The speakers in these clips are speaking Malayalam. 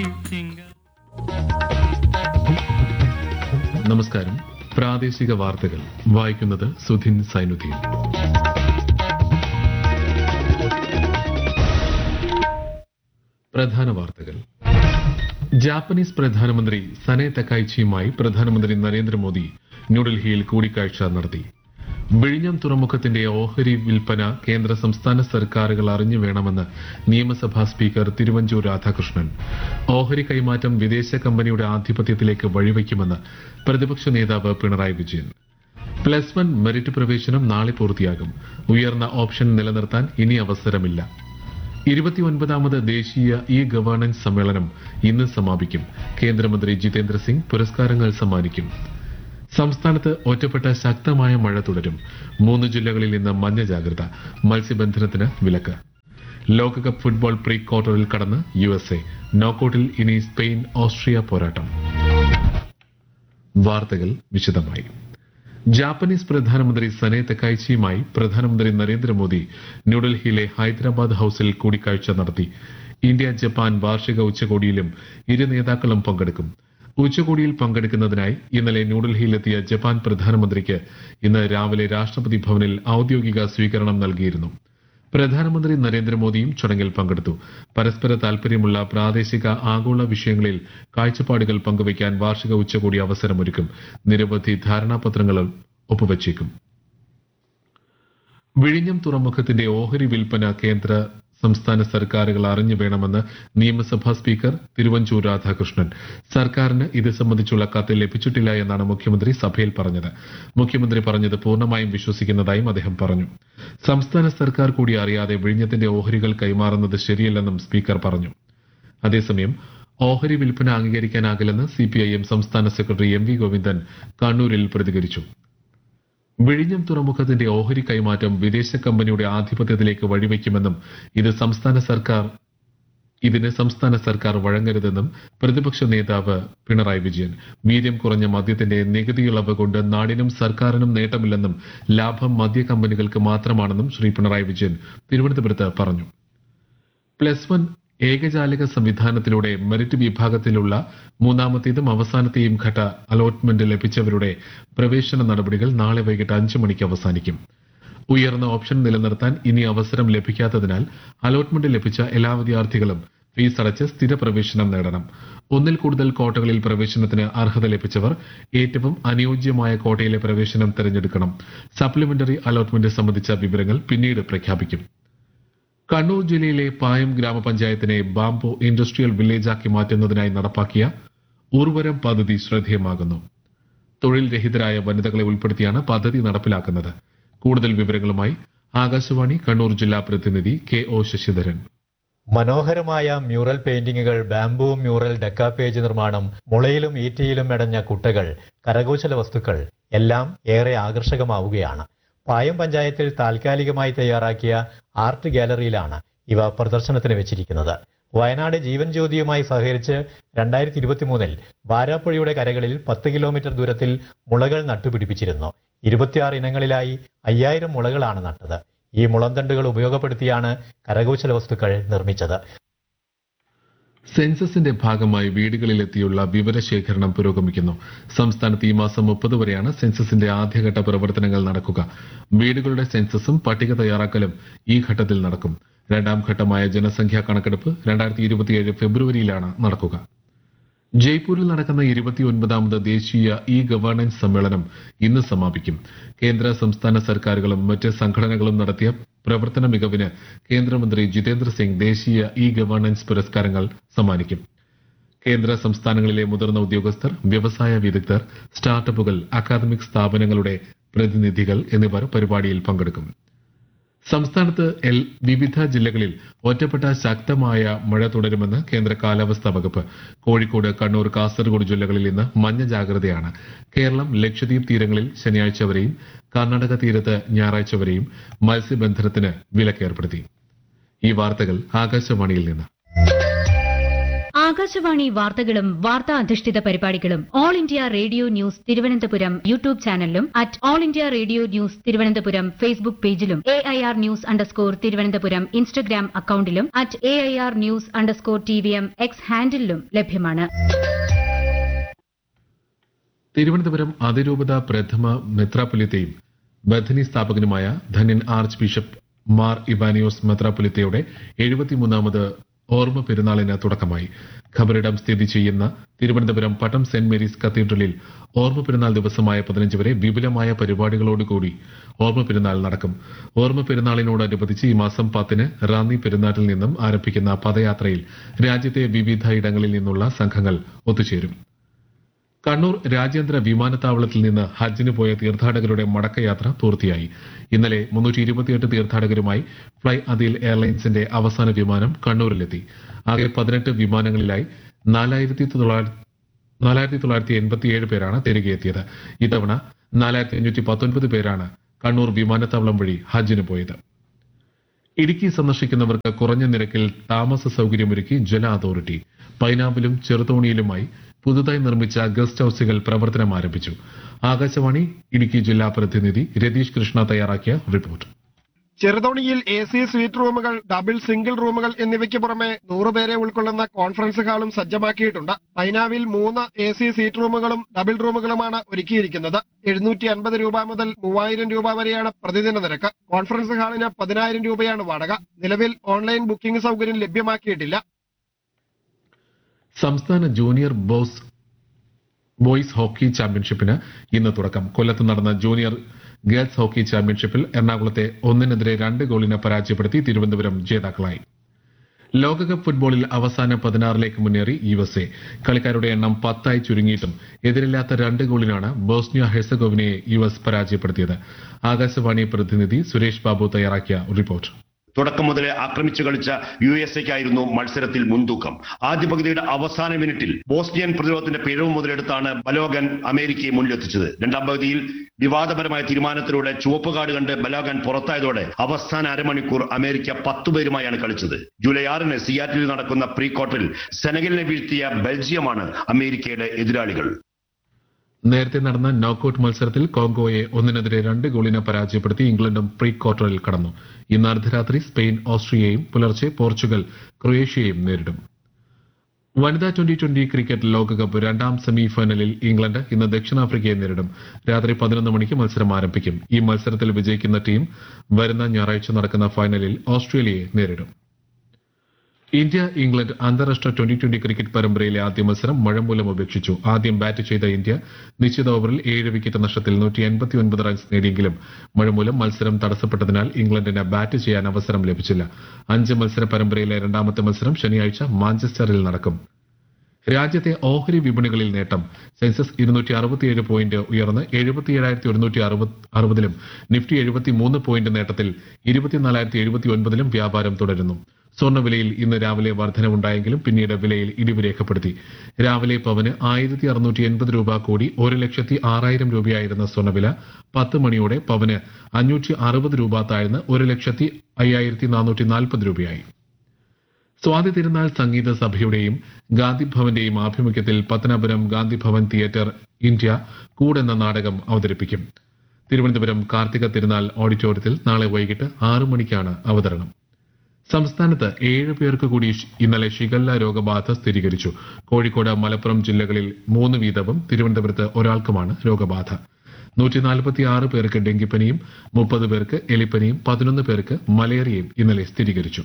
നമസ്കാരം പ്രാദേശിക വാർത്തകൾ വായിക്കുന്നത് സുധിൻ സൈനുദ്ദീൻ പ്രധാന വാർത്തകൾ ജാപ്പനീസ് പ്രധാനമന്ത്രി സനെ തക്കായ്ച്ചിയുമായി പ്രധാനമന്ത്രി നരേന്ദ്രമോദി ന്യൂഡൽഹിയിൽ കൂടിക്കാഴ്ച നടത്തി വിഴിഞ്ഞം തുറമുഖത്തിന്റെ ഓഹരി വിൽപ്പന കേന്ദ്ര സംസ്ഥാന സർക്കാരുകൾ അറിഞ്ഞു വേണമെന്ന് നിയമസഭാ സ്പീക്കർ തിരുവഞ്ചൂർ രാധാകൃഷ്ണൻ ഓഹരി കൈമാറ്റം വിദേശ കമ്പനിയുടെ ആധിപത്യത്തിലേക്ക് വഴിവെക്കുമെന്ന് പ്രതിപക്ഷ നേതാവ് Pinarayi Vijayan plus one merit പ്രവേശനം നാളെ പൂർത്തിയാകും ഉയർന്ന ഓപ്ഷൻ നിലനിർത്താൻ ഇനി അവസരമില്ല ഇരുപത്തിയൊൻപതാമത് ദേശീയ ഇ ഗവേണൻസ് സമ്മേളനം ഇന്ന് സമാപിക്കും കേന്ദ്രമന്ത്രി ജിതേന്ദ്ര സിംഗ് പുരസ്കാരങ്ങൾ സമ്മാനിക്കും സംസ്ഥാനത്ത് ഒറ്റപ്പെട്ട ശക്തമായ മഴ തുടരും മൂന്ന് ജില്ലകളിൽ ഇന്ന് മഞ്ഞ ജാഗ്രത മത്സ്യബന്ധനത്തിന് വിലക്ക് ലോകകപ്പ് ഫുട്ബോൾ പ്രീ ക്വാർട്ടറിൽ കടന്ന് യു എസ് എ നോക്കൌട്ടിൽ ഇനി സ്പെയിൻ ഓസ്ട്രിയ പോരാട്ടം വാർത്തകൾ വിശദമായി ജാപ്പനീസ് പ്രധാനമന്ത്രി സനെ തെക്കായ്ച്ചിയുമായി പ്രധാനമന്ത്രി നരേന്ദ്രമോദി ന്യൂഡൽഹിയിലെ ഹൈദരാബാദ് ഹൌസിൽ കൂടിക്കാഴ്ച നടത്തി ഇന്ത്യ ജപ്പാൻ വാർഷിക ഉച്ചകോടിയിലും ഇരു നേതാക്കളും പങ്കെടുക്കും ഉച്ചകോടിയിൽ പങ്കെടുക്കുന്നതിനായി ഇന്നലെ ന്യൂഡൽഹിയിലെത്തിയ ജപ്പാൻ പ്രധാനമന്ത്രിക്ക് ഇന്ന് രാവിലെ രാഷ്ട്രപതി ഭവനിൽ ഔദ്യോഗിക സ്വീകരണം നൽകിയിരുന്നു പ്രധാനമന്ത്രി നരേന്ദ്രമോദിയും ചടങ്ങിൽ പങ്കെടുത്തു പരസ്പര താൽപര്യമുള്ള പ്രാദേശിക ആഗോള വിഷയങ്ങളിൽ കാഴ്ചപ്പാടുകൾ പങ്കുവയ്ക്കാൻ വാർഷിക ഉച്ചകോടി അവസരമൊരുക്കും നിരവധി ധാരണാപത്രങ്ങളും ഒപ്പുവച്ചേക്കും വിഴിഞ്ഞം തുറമുഖത്തിന്റെ ഓഹരി വിൽപ്പന കേന്ദ്ര സംസ്ഥാന സർക്കാരുകൾ അറിഞ്ഞു വേണമെന്ന് നിയമസഭാ സ്പീക്കർ തിരുവഞ്ചൂർ രാധാകൃഷ്ണൻ സർക്കാരിന് ഇത് സംബന്ധിച്ചുള്ള കത്ത് ലഭിച്ചിട്ടില്ല എന്നാണ് മുഖ്യമന്ത്രി സഭയിൽ പറഞ്ഞത് മുഖ്യമന്ത്രി പറഞ്ഞത് പൂർണ്ണമായും വിശ്വസിക്കുന്നതായും അദ്ദേഹം പറഞ്ഞു സംസ്ഥാന സർക്കാർ കൂടി അറിയാതെ വിഴിഞ്ഞത്തിന്റെ ഓഹരികൾ കൈമാറുന്നത് ശരിയല്ലെന്നും സ്പീക്കർ പറഞ്ഞു അതേസമയം ഓഹരി വിൽപ്പന അംഗീകരിക്കാനാകില്ലെന്ന് സിപിഐഎം സംസ്ഥാന സെക്രട്ടറി എം വി ഗോവിന്ദൻ കണ്ണൂരിൽ പ്രതികരിച്ചു വിഴിഞ്ഞം തുറമുഖത്തിന്റെ ഓഹരി കൈമാറ്റം വിദേശ കമ്പനിയുടെ ആധിപത്യത്തിലേക്ക് വഴിവെക്കുമെന്നും ഇത് സംസ്ഥാന സർക്കാർ ഇതിന് സംസ്ഥാന സർക്കാർ വഴങ്ങരുതെന്നും പ്രതിപക്ഷ നേതാവ് പിണറായി വിജയൻ വീര്യം കുറഞ്ഞ മദ്യത്തിന്റെ നികുതി ഇളവ് കൊണ്ട് നാടിനും സർക്കാരിനും നേട്ടമില്ലെന്നും ലാഭം മദ്യ കമ്പനികൾക്ക് മാത്രമാണെന്നും ശ്രീ പിണറായി വിജയൻ തിരുവനന്തപുരത്ത് പറഞ്ഞു പ്ലസ് വൺ ഏകജാലക സംവിധാനത്തിലൂടെ മെറിറ്റ് വിഭാഗത്തിലുള്ള മൂന്നാമത്തേതും അവസാനത്തെയും ഘട്ട അലോട്ട്മെന്റ് ലഭിച്ചവരുടെ പ്രവേശന നടപടികൾ നാളെ വൈകിട്ട് അഞ്ചു മണിക്ക് അവസാനിക്കും ഉയർന്ന ഓപ്ഷൻ നിലനിർത്താൻ ഇനി അവസരം ലഭിക്കാത്തതിനാൽ അലോട്ട്മെന്റ് ലഭിച്ച എല്ലാ വിദ്യാർത്ഥികളും ഫീസ് അടച്ച് സ്ഥിര പ്രവേശനം നേടണം ഒന്നിൽ കൂടുതൽ കോട്ടകളിൽ പ്രവേശനത്തിന് അർഹത ലഭിച്ചവർ ഏറ്റവും അനുയോജ്യമായ കോട്ടയിലെ പ്രവേശനം തിരഞ്ഞെടുക്കണം സപ്ലിമെന്ററി അലോട്ട്മെന്റ് സംബന്ധിച്ച വിവരങ്ങൾ പിന്നീട് പ്രഖ്യാപിക്കും കണ്ണൂർ ജില്ലയിലെ പായം ഗ്രാമപഞ്ചായത്തിനെ ബാംബോ ഇൻഡസ്ട്രിയൽ വില്ലേജാക്കി മാറ്റുന്നതിനായി നടപ്പാക്കിയ ഉർവരം പദ്ധതി ശ്രദ്ധേയമാകുന്നു തൊഴിൽ രഹിതരായ വനിതകളെ ഉൾപ്പെടുത്തിയാണ് പദ്ധതി നടപ്പിലാക്കുന്നത് കൂടുതൽ വിവരങ്ങളുമായി ആകാശവാണി കണ്ണൂർ ജില്ലാ പ്രതിനിധി കെ ഒ ശശിധരൻ മനോഹരമായ മ്യൂറൽ പെയിന്റിങ്ങുകൾ ബാംബു മ്യൂറൽ ഡെക്കാപേജ് നിർമ്മാണം മുളയിലും ഈറ്റയിലും മെടഞ്ഞ കുട്ടകൾ കരകൗശല വസ്തുക്കൾ എല്ലാം ഏറെ ആകർഷകമാവുകയാണ് പായം പഞ്ചായത്തിൽ താൽക്കാലികമായി തയ്യാറാക്കിയ ആർട്ട് ഗാലറിയിലാണ് ഇവ പ്രദർശനത്തിന് വെച്ചിരിക്കുന്നത് വയനാട് ജീവൻ ജ്യോതിയുമായി സഹകരിച്ച് രണ്ടായിരത്തി ഇരുപത്തിമൂന്നിൽ വാരാപ്പുഴയുടെ കരകളിൽ പത്ത് കിലോമീറ്റർ ദൂരത്തിൽ മുളകൾ നട്ടുപിടിപ്പിച്ചിരുന്നു ഇരുപത്തിയാറ് ഇനങ്ങളിലായി അയ്യായിരം മുളകളാണ് നട്ടത് ഈ മുളന്തണ്ടുകൾ ഉപയോഗപ്പെടുത്തിയാണ് കരകൗശല വസ്തുക്കൾ നിർമ്മിച്ചത് സെൻസസിന്റെ ഭാഗമായി വീടുകളിലെത്തിയുള്ള വിവരശേഖരണം പുരോഗമിക്കുന്നു സംസ്ഥാനത്ത് ഈ മാസം മുപ്പത് വരെയാണ് സെൻസസിന്റെ ആദ്യഘട്ട പ്രവർത്തനങ്ങൾ നടക്കുക വീടുകളുടെ സെൻസസും പട്ടിക തയ്യാറാക്കലും ഈ ഘട്ടത്തിൽ നടക്കും രണ്ടാം ഘട്ടമായ ജനസംഖ്യാ കണക്കെടുപ്പ് രണ്ടായിരത്തി ഇരുപത്തിയേഴ് ഫെബ്രുവരിയിലാണ് നടക്കുക ജയ്പൂരിൽ നടക്കുന്ന ഇരുപത്തിയൊൻപതാമത് ദേശീയ ഇ ഗവേണൻസ് സമ്മേളനം ഇന്ന് സമാപിക്കും കേന്ദ്ര സംസ്ഥാന സർക്കാരുകളും മറ്റ് സംഘടനകളും നടത്തിയ പ്രവർത്തന മികവിന് കേന്ദ്രമന്ത്രി ജിതേന്ദ്ര സിംഗ് ദേശീയ ഇ ഗവേണൻസ് പുരസ്കാരങ്ങൾ സമ്മാനിക്കും കേന്ദ്ര സംസ്ഥാനങ്ങളിലെ മുതിർന്ന ഉദ്യോഗസ്ഥർ വ്യവസായ വിദഗ്ധർ സ്റ്റാർട്ടപ്പുകൾ അക്കാദമിക് സ്ഥാപനങ്ങളുടെ പ്രതിനിധികൾ എന്നിവർ പരിപാടിയിൽ പങ്കെടുക്കും സംസ്ഥാനത്ത് എൽ വിവിധ ജില്ലകളിൽ ഒറ്റപ്പെട്ട ശക്തമായ മഴ തുടരുമെന്ന് കേന്ദ്ര കാലാവസ്ഥാ വകുപ്പ് കോഴിക്കോട് കണ്ണൂർ കാസർഗോഡ് ജില്ലകളിൽ ഇന്ന് മഞ്ഞ ജാഗ്രതയാണ് കേരളം ലക്ഷദ്വീപ് തീരങ്ങളിൽ ശനിയാഴ്ച വരെയും കർണാടക തീരത്ത് ഞായറാഴ്ച വരെയും മത്സ്യബന്ധനത്തിന് വിലക്കേർപ്പെടുത്തി ഈ വാർത്തകൾ ആകാശവാണിയിൽ നിന്ന് ആകാശവാണി വാർത്തകളും വാർത്താ അധിഷ്ഠിത പരിപാടികളും All India Radio news Thiruvananthapuram YouTube ചാനലിലും at All India Radio news Thiruvananthapuram Facebook പേജിലും A I R news underscore Thiruvananthapuram Instagram അക്കൌണ്ടിലും at A I R news underscore T V M X ഹാൻഡിലും ലഭ്യമാണ് തിരുവനന്തപുരം അതിരൂപത പ്രഥമ മെത്രാപൊലിത്തയും ബഥനി സ്ഥാപകനുമായ ധന്യൻ ആർച്ച് ബിഷപ്പ് മാർ ഇവാനിയോസ് മെത്രാപൊലിത്തയുടെ എഴുപത്തിമൂന്നാമത് ഓർമ്മ പെരുന്നാളിന് തുടക്കമായി ഖബറിടം സ്ഥിതി ചെയ്യുന്ന തിരുവനന്തപുരം പട്ടം സെന്റ് മേരീസ് കത്തീഡ്രലിൽ ഓർമ്മ പെരുന്നാൾ ദിവസമായ പതിനഞ്ച് വരെ വിപുലമായ പരിപാടികളോടുകൂടി ഓർമ്മ പെരുന്നാൾ നടക്കും ഓർമ്മ പെരുന്നാളിനോടനുബന്ധിച്ച് ഈ മാസം പത്തിന് റാന്നി പെരുന്നാട്ടിൽ നിന്നും ആരംഭിക്കുന്ന പദയാത്രയിൽ രാജ്യത്തെ വിവിധ ഇടങ്ങളിൽ നിന്നുള്ള സംഘങ്ങൾ ഒത്തുചേരും കണ്ണൂർ രാജ്യാന്തര വിമാനത്താവളത്തിൽ നിന്ന് ഹജ്ജിന് പോയ തീർത്ഥാടകരുടെ മടക്കയാത്ര പൂർത്തിയായി ഇന്നലെ മുന്നൂറ്റി ഇരുപത്തിയെട്ട് തീർത്ഥാടകരുമായി ഫ്ലൈ അദിൽ എയർലൈൻസിന്റെ അവസാന വിമാനം കണ്ണൂരിലെത്തി ആകെ പതിനെട്ട് വിമാനങ്ങളിലായി നാലായിരത്തി നാലായിരത്തി തൊള്ളായിരത്തി എൺപത്തിയേഴ് പേരാണ് തിരികെ എത്തിയത് ഇത്തവണ നാലായിരത്തി അഞ്ഞൂറ്റി പത്തൊൻപത് പേരാണ് കണ്ണൂർ വിമാനത്താവളം വഴി ഹജ്ജിന് പോയത് ഇടുക്കി സന്ദർശിക്കുന്നവർക്ക് കുറഞ്ഞ നിരക്കിൽ താമസ സൌകര്യമൊരുക്കി ജല അതോറിറ്റി പൈനാപ്പിലും ചെറുതോണിയിലുമായി പുതുതായി നിർമ്മിച്ച ഗസ്റ്റ് ഹൌസുകൾ പ്രവർത്തനം ആരംഭിച്ചു ആകാശവാണി ഇടുക്കി ജില്ലാ പ്രതിനിധി രതീഷ് കൃഷ്ണ തയ്യാറാക്കിയ റിപ്പോർട്ട് ചെറുതോണിയിൽ എ സി സ്വീറ്റ് റൂമുകൾ ഡബിൾ സിംഗിൾ റൂമുകൾ എന്നിവയ്ക്ക് പുറമെ നൂറുപേരെ ഉൾക്കൊള്ളുന്ന കോൺഫറൻസ് ഹാളും സജ്ജമാക്കിയിട്ടുണ്ട് പൈനാവിൽ മൂന്ന് എ സി സീറ്റ് റൂമുകളും ഡബിൾ റൂമുകളുമാണ് ഒരുക്കിയിരിക്കുന്നത് എഴുന്നൂറ്റി അൻപത് രൂപ മുതൽ മൂവായിരം രൂപ വരെയാണ് പ്രതിദിന നിരക്ക് കോൺഫറൻസ് ഹാളിന് പതിനായിരം രൂപയാണ് വാടക നിലവിൽ ഓൺലൈൻ ബുക്കിംഗ് സൗകര്യം ലഭ്യമാക്കിയിട്ടില്ല സംസ്ഥാന ജൂനിയർ ബോസ് ബോയ്സ് ഹോക്കി ചാമ്പ്യൻഷിപ്പിന് ഇന്ന് തുടക്കം കൊല്ലത്ത് നടന്ന ജൂനിയർ ഗേൾസ് ഹോക്കി ചാമ്പ്യൻഷിപ്പിൽ എറണാകുളത്തെ ഒന്നിനെതിരെ രണ്ട് ഗോളിന് പരാജയപ്പെടുത്തി തിരുവനന്തപുരം ജേതാക്കളായി ലോകകപ്പ് ഫുട്ബോളിൽ അവസാന പതിനാറിലേക്ക് മുന്നേറി യു എസ് എ കളിക്കാരുടെ എണ്ണം പത്തായി ചുരുങ്ങിയിട്ടും എതിരില്ലാത്ത രണ്ട് ഗോളിനാണ് ബോസ്നിയ ഹെർസഗോവിനയെ യു എസ് പരാജയപ്പെടുത്തിയത് ആകാശവാണി പ്രതിനിധി സുരേഷ് ബാബു തയ്യാറാക്കിയ റിപ്പോർട്ട് തുടക്കം മുതലേ ആക്രമിച്ചു കളിച്ച യു എസ് എക്കായിരുന്നു മത്സരത്തിൽ മുൻതൂക്കം ആദ്യ പകുതിയുടെ അവസാന മിനിറ്റിൽ ബോസ്നിയൻ പ്രതിരോധത്തിന്റെ പിഴവ് മുതലെടുത്താണ് ബലോഗൻ അമേരിക്കയെ മുന്നിലെത്തിച്ചത് രണ്ടാം പകുതിയിൽ വിവാദപരമായ തീരുമാനത്തിലൂടെ ചുവപ്പ് കാർഡ് കണ്ട് ബലോഗൻ പുറത്തായതോടെ അവസാന അരമണിക്കൂർ അമേരിക്ക പത്തുപേരുമായാണ് കളിച്ചത് ജൂലൈ ആറിന് സിയാറ്റിൽ നടക്കുന്ന പ്രീ ക്വാർട്ടറിൽ സെനഗലിനെ വീഴ്ത്തിയ ബെൽജിയമാണ് അമേരിക്കയുടെ എതിരാളികൾ നേരത്തെ നടന്ന നോക്കൌട്ട് മത്സരത്തിൽ കോങ്കോയെ ഒന്നിനെതിരെ രണ്ട് ഗോളിന് പരാജയപ്പെടുത്തി ഇംഗ്ലണ്ടും പ്രീ ക്വാർട്ടറിൽ കടന്നു ഇന്ന് അർദ്ധരാത്രി സ്പെയിൻ ഓസ്ട്രിയയും പുലർച്ചെ പോർച്ചുഗൽ ക്രൊയേഷ്യയും നേരിടും വനിതാ ട്വന്റി ട്വന്റി ക്രിക്കറ്റ് ലോകകപ്പ് രണ്ടാം സെമി ഫൈനലിൽ ഇംഗ്ലണ്ട് ഇന്ന് ദക്ഷിണാഫ്രിക്കയെ നേരിടും രാത്രി പതിനൊന്ന് മണിക്ക് മത്സരം ആരംഭിക്കും ഈ മത്സരത്തിൽ വിജയിക്കുന്ന ടീം വരുന്ന ഞായറാഴ്ച നടക്കുന്ന ഫൈനലിൽ ഓസ്ട്രേലിയയെ നേരിടും ഇന്ത്യ ഇംഗ്ലണ്ട് അന്താരാഷ്ട്ര ട്വന്റി ട്വന്റി ക്രിക്കറ്റ് പരമ്പരയിലെ ആദ്യ മത്സരം മഴ മൂലം ഉപേക്ഷിച്ചു ആദ്യം ബാറ്റ് ചെയ്ത ഇന്ത്യ നിശ്ചിത ഓവറിൽ ഏഴ് വിക്കറ്റ് നഷ്ടത്തിൽ നൂറ്റി എൺപത്തിയൊൻപത് റൺസ് നേടിയെങ്കിലും മഴ മൂലം മത്സരം തടസ്സപ്പെട്ടതിനാൽ ഇംഗ്ലണ്ടിന് ബാറ്റ് ചെയ്യാൻ അവസരം ലഭിച്ചില്ല അഞ്ച് മത്സര പരമ്പരയിലെ രണ്ടാമത്തെ മത്സരം ശനിയാഴ്ച മാഞ്ചസ്റ്ററിൽ നടക്കും രാജ്യത്തെ ഓഹരി വിപണികളിൽ നേട്ടം സെൻസസ് ഇരുന്നൂറ്റി അറുപത്തിയേഴ് പോയിന്റ് ഉയർന്ന് എഴുപത്തിയേഴായിരത്തി ഒരുന്നൂറ്റി അറുപതിലും നിഫ്റ്റി എഴുപത്തിമൂന്ന് പോയിന്റ് നേട്ടത്തിൽ ഇരുപത്തിനാലായിരത്തി എഴുപത്തി ഒൻപതിലും വ്യാപാരം തുടരുന്നു സ്വർണ്ണവിലയിൽ ഇന്ന് രാവിലെ വർധനവുണ്ടായെങ്കിലും പിന്നീട് വിലയിൽ ഇടിവ് രേഖപ്പെടുത്തി രാവിലെ പവന് ആയിരത്തി അറുന്നൂറ്റി എൺപത് രൂപ കൂടി ഒരു ലക്ഷത്തി ആറായിരം രൂപയായിരുന്ന സ്വർണ്ണവില പത്ത് മണിയോടെ പവന് അഞ്ഞൂറ്റി അറുപത് രൂപ താഴ്ന്ന് ഒരു ലക്ഷത്തി അയ്യായിരത്തി നാനൂറ്റി നാൽപ്പത് രൂപയായി സ്വാതി തിരുനാൾ സംഗീത സഭയുടെയും ഗാന്ധി ഭവന്റെയും ആഭിമുഖ്യത്തിൽ പത്തനാപുരം ഗാന്ധി ഭവൻ തിയേറ്റർ ഇന്ത്യ കൂടെന്ന നാടകം അവതരിപ്പിക്കും തിരുവനന്തപുരം കാർത്തിക തിരുനാൾ ഓഡിറ്റോറിയത്തിൽ നാളെ വൈകിട്ട് ആറു മണിക്കാണ് അവതരണം സംസ്ഥാനത്ത് ഏഴ് പേർക്ക് കൂടി ഇന്നലെ ഷിഗല്ല രോഗബാധ സ്ഥിരീകരിച്ചു കോഴിക്കോട് മലപ്പുറം ജില്ലകളിൽ മൂന്ന് വീതവും തിരുവനന്തപുരത്ത് ഒരാൾക്കുമാണ് രോഗബാധ നൂറ്റി നാൽപ്പത്തിയാറ് പേർക്ക് ഡെങ്കിപ്പനിയും മുപ്പത് പേർക്ക് എലിപ്പനിയും പതിനൊന്ന് പേർക്ക് മലേറിയയും ഇന്നലെ സ്ഥിരീകരിച്ചു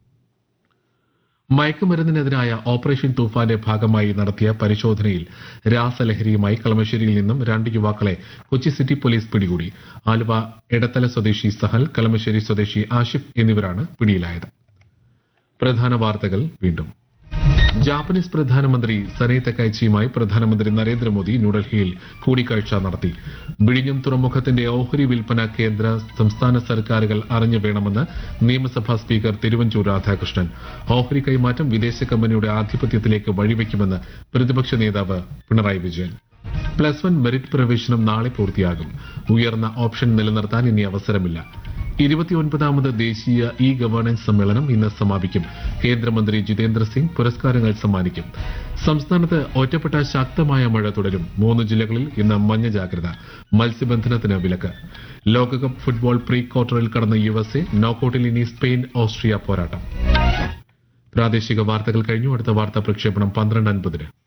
മയക്കുമരുന്നിനെതിരായ ഓപ്പറേഷൻ തൂഫാന്റെ ഭാഗമായി നടത്തിയ പരിശോധനയിൽ രാസലഹരിയുമായി കളമശ്ശേരിയിൽ നിന്നും രണ്ട് യുവാക്കളെ കൊച്ചി സിറ്റി പോലീസ് പിടികൂടി ആലുവ എടത്തല സ്വദേശി സഹൽ കളമശ്ശേരി സ്വദേശി ആഷിഫ് എന്നിവരാണ് പിടിയിലായത് പ്രധാന വാർത്തകൾ വീണ്ടും ജാപ്പനീസ് പ്രധാനമന്ത്രി സനേ തക്കൈച്ചിയുമായി പ്രധാനമന്ത്രി നരേന്ദ്രമോദി ന്യൂഡൽഹിയിൽ കൂടിക്കാഴ്ച നടത്തി വിഴിഞ്ഞം തുറമുഖത്തിന്റെ ഓഹരി വിൽപ്പന കേന്ദ്ര സംസ്ഥാന സർക്കാരുകൾ അറിഞ്ഞു വേണമെന്ന് നിയമസഭാ സ്പീക്കർ തിരുവഞ്ചൂർ രാധാകൃഷ്ണൻ ഓഹരി കൈമാറ്റം വിദേശ കമ്പനിയുടെ ആധിപത്യത്തിലേക്ക് വഴിവെക്കുമെന്ന് പ്രതിപക്ഷ നേതാവ് Pinarayi Vijayan plus one merit പ്രവേശനം നാളെ പൂർത്തിയാകും ഉയർന്ന ഓപ്ഷൻ നിലനിർത്താൻ ഇനി അവസരമില്ല ഇരുപത്തിയൊൻപതാമത് ദേശീയ ഇ ഗവേണൻസ് സമ്മേളനം ഇന്ന് സമാപിക്കും കേന്ദ്രമന്ത്രി ജിതേന്ദ്ര സിംഗ് പുരസ്കാരങ്ങൾ സമ്മാനിക്കും സംസ്ഥാനത്ത് ഒറ്റപ്പെട്ട ശക്തമായ മഴ തുടരും മൂന്ന് ജില്ലകളിൽ ഇന്ന് മഞ്ഞ ജാഗ്രത മത്സ്യബന്ധനത്തിന് വിലക്ക് ലോകകപ്പ് ഫുട്ബോൾ പ്രീ ക്വാർട്ടറിൽ കടന്ന യു എസ് എ നോക്കൌട്ടിൽ ഇനി സ്പെയിൻ ഓസ്ട്രിയ പോരാട്ടം പ്രാദേശിക വാർത്തകൾ കഴിഞ്ഞു അടുത്ത വാർത്താ പ്രക്ഷേപണം പന്ത്രണ്ട് അൻപതിന്